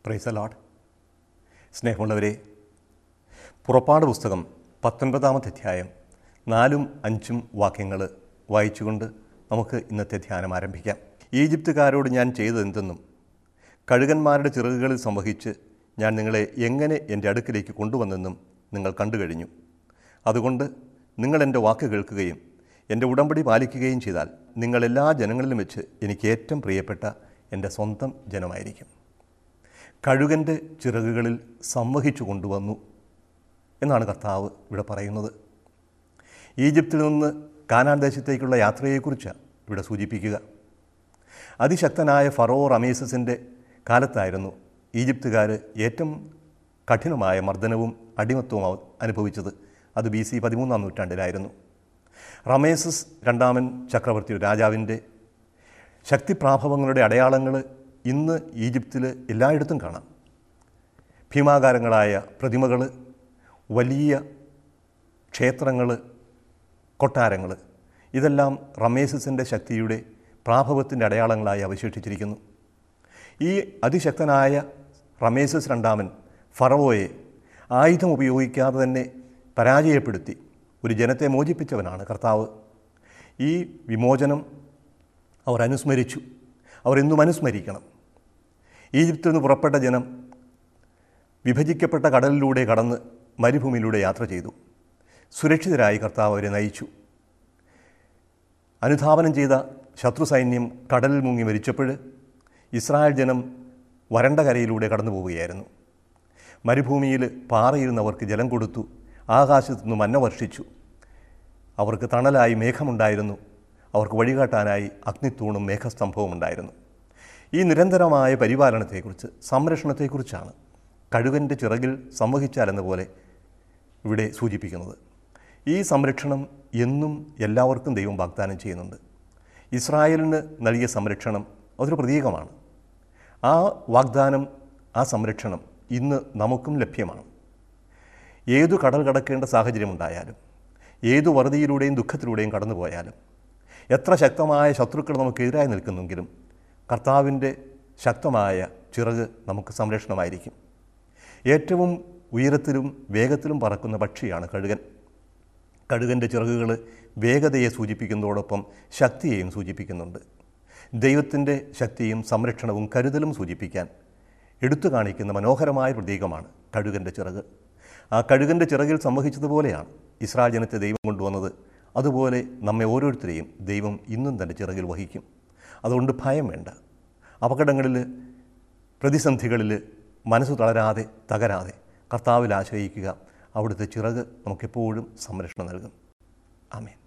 price load സ്നേഹമുള്ളവരെ പുറപ്പാട് പുസ്തകം പത്തൊൻപതാമത്തെ അധ്യായം നാലും അഞ്ചും വാക്യങ്ങൾ വായിച്ചുകൊണ്ട് നമുക്ക് ഇന്നത്തെ ധ്യാനം ആരംഭിക്കാം ഈജിപ്തുകാരോട് ഞാൻ ചെയ്തതെന്തെന്നും കഴുകന്മാരുടെ ചിറകുകളിൽ സംവഹിച്ച് ഞാൻ നിങ്ങളെ എങ്ങനെ എൻ്റെ അടുക്കിലേക്ക് കൊണ്ടുവന്നെന്നും നിങ്ങൾ കണ്ടു കഴിഞ്ഞു അതുകൊണ്ട് നിങ്ങൾ എൻ്റെ വാക്ക് കേൾക്കുകയും എൻ്റെ ഉടമ്പടി പാലിക്കുകയും ചെയ്താൽ നിങ്ങൾ എല്ലാ ജനങ്ങളിലും വെച്ച് എനിക്ക് ഏറ്റവും പ്രിയപ്പെട്ട എൻ്റെ സ്വന്തം ജനമായിരിക്കും കഴുകൻ്റെ ചിറകുകളിൽ സംവഹിച്ചു കൊണ്ടുവന്നു എന്നാണ് കർത്താവ് ഇവിടെ പറയുന്നത് ഈജിപ്തിൽ നിന്ന് കാനാൻ ദേശത്തേക്കുള്ള യാത്രയെക്കുറിച്ചാണ് ഇവിടെ സൂചിപ്പിക്കുക അതിശക്തനായ ഫറോ റമീസസിൻ്റെ കാലത്തായിരുന്നു ഈജിപ്തുകാർ ഏറ്റവും കഠിനമായ മർദ്ദനവും അടിമത്വവും അവ- അനുഭവിച്ചത് അത് ബി സി പതിമൂന്നാം നൂറ്റാണ്ടിലായിരുന്നു റമേസസ് രണ്ടാമൻ ചക്രവർത്തി രാജാവിൻ്റെ ശക്തിപ്രാഭവങ്ങളുടെ അടയാളങ്ങൾ ഇന്ന് ഈജിപ്തിൽ എല്ലായിടത്തും കാണാം ഭീമാകാരങ്ങളായ പ്രതിമകൾ വലിയ ക്ഷേത്രങ്ങൾ കൊട്ടാരങ്ങൾ ഇതെല്ലാം റമേസസിൻ്റെ ശക്തിയുടെ പ്രാഭവത്തിൻ്റെ അടയാളങ്ങളായി അവശേഷിച്ചിരിക്കുന്നു ഈ അതിശക്തനായ റമേസസ് രണ്ടാമൻ ഫറവോയെ ആയുധം ഉപയോഗിക്കാതെ തന്നെ പരാജയപ്പെടുത്തി ഒരു ജനത്തെ മോചിപ്പിച്ചവനാണ് കർത്താവ് ഈ വിമോചനം അവർ അനുസ്മരിച്ചു അവർ എന്നും അനുസ്മരിക്കണം ഈജിപ്തിൽ നിന്ന് പുറപ്പെട്ട ജനം വിഭജിക്കപ്പെട്ട കടലിലൂടെ കടന്ന് മരുഭൂമിയിലൂടെ യാത്ര ചെയ്തു സുരക്ഷിതരായി കർത്താവ് അവരെ നയിച്ചു അനുധാവനം ചെയ്ത ശത്രു സൈന്യം കടലിൽ മുങ്ങി മരിച്ചപ്പോൾ ഇസ്രായേൽ ജനം വരണ്ട കരയിലൂടെ കടന്നു പോവുകയായിരുന്നു മരുഭൂമിയിൽ പാറയിരുന്നവർക്ക് ജലം കൊടുത്തു ആകാശത്തു നിന്ന് മന്ന വർഷിച്ചു അവർക്ക് തണലായി മേഘമുണ്ടായിരുന്നു അവർക്ക് വഴികാട്ടാനായി അഗ്നിത്തൂണും മേഘസ്തംഭവും ഉണ്ടായിരുന്നു ഈ നിരന്തരമായ പരിപാലനത്തെക്കുറിച്ച് സംരക്ഷണത്തെക്കുറിച്ചാണ് കഴുകൻ്റെ ചിറകിൽ സംവഹിച്ചാലെന്ന പോലെ ഇവിടെ സൂചിപ്പിക്കുന്നത് ഈ സംരക്ഷണം എന്നും എല്ലാവർക്കും ദൈവം വാഗ്ദാനം ചെയ്യുന്നുണ്ട് ഇസ്രായേലിന് നൽകിയ സംരക്ഷണം അതൊരു പ്രതീകമാണ് ആ വാഗ്ദാനം ആ സംരക്ഷണം ഇന്ന് നമുക്കും ലഭ്യമാണ് ഏതു കടൽ കടക്കേണ്ട സാഹചര്യമുണ്ടായാലും ഏതു വറുതിയിലൂടെയും ദുഃഖത്തിലൂടെയും കടന്നു പോയാലും എത്ര ശക്തമായ ശത്രുക്കൾ നമുക്കെതിരായി നിൽക്കുന്നെങ്കിലും കർത്താവിൻ്റെ ശക്തമായ ചിറക് നമുക്ക് സംരക്ഷണമായിരിക്കും ഏറ്റവും ഉയരത്തിലും വേഗത്തിലും പറക്കുന്ന പക്ഷിയാണ് കഴുകൻ കഴുകൻ്റെ ചിറകുകൾ വേഗതയെ സൂചിപ്പിക്കുന്നതോടൊപ്പം ശക്തിയെയും സൂചിപ്പിക്കുന്നുണ്ട് ദൈവത്തിൻ്റെ ശക്തിയും സംരക്ഷണവും കരുതലും സൂചിപ്പിക്കാൻ എടുത്തു കാണിക്കുന്ന മനോഹരമായ പ്രതീകമാണ് കഴുകൻ്റെ ചിറക് ആ കഴുകൻ്റെ ചിറകിൽ സംവഹിച്ചതുപോലെയാണ് ഇസ്രായേൽ ജനത്തെ ദൈവം കൊണ്ടുവന്നത് അതുപോലെ നമ്മെ ഓരോരുത്തരെയും ദൈവം ഇന്നും തൻ്റെ ചിറകിൽ വഹിക്കും അതുകൊണ്ട് ഭയം വേണ്ട അപകടങ്ങളിൽ പ്രതിസന്ധികളിൽ മനസ്സ് തളരാതെ തകരാതെ കർത്താവിൽ ആശ്രയിക്കുക അവിടുത്തെ ചിറക് നമുക്കെപ്പോഴും സംരക്ഷണം നൽകും ആമേൻ